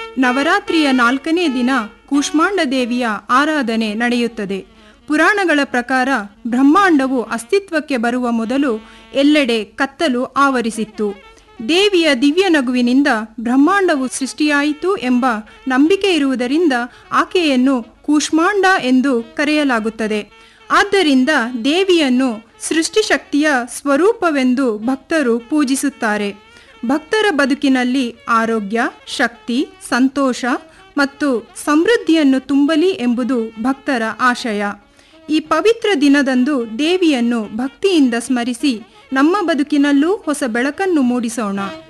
ನವರಾತ್ರಿಯ ನಾಲ್ಕನೇ ದಿನ ಕೂಷ್ಮಾಂಡ ದೇವಿಯ ಆರಾಧನೆ ನಡೆಯುತ್ತದೆ ಪುರಾಣಗಳ ಪ್ರಕಾರ ಬ್ರಹ್ಮಾಂಡವು ಅಸ್ತಿತ್ವಕ್ಕೆ ಬರುವ ಮೊದಲು ಎಲ್ಲೆಡೆ ಕತ್ತಲು ಆವರಿಸಿತ್ತು ದೇವಿಯ ದಿವ್ಯ ನಗುವಿನಿಂದ ಬ್ರಹ್ಮಾಂಡವು ಸೃಷ್ಟಿಯಾಯಿತು ಎಂಬ ನಂಬಿಕೆ ಇರುವುದರಿಂದ ಆಕೆಯನ್ನು ಕೂಷ್ಮಾಂಡ ಎಂದು ಕರೆಯಲಾಗುತ್ತದೆ ಆದ್ದರಿಂದ ದೇವಿಯನ್ನು ಸೃಷ್ಟಿಶಕ್ತಿಯ ಸ್ವರೂಪವೆಂದು ಭಕ್ತರು ಪೂಜಿಸುತ್ತಾರೆ ಭಕ್ತರ ಬದುಕಿನಲ್ಲಿ ಆರೋಗ್ಯ ಶಕ್ತಿ ಸಂತೋಷ ಮತ್ತು ಸಮೃದ್ಧಿಯನ್ನು ತುಂಬಲಿ ಎಂಬುದು ಭಕ್ತರ ಆಶಯ ಈ ಪವಿತ್ರ ದಿನದಂದು ದೇವಿಯನ್ನು ಭಕ್ತಿಯಿಂದ ಸ್ಮರಿಸಿ ನಮ್ಮ ಬದುಕಿನಲ್ಲೂ ಹೊಸ ಬೆಳಕನ್ನು ಮೂಡಿಸೋಣ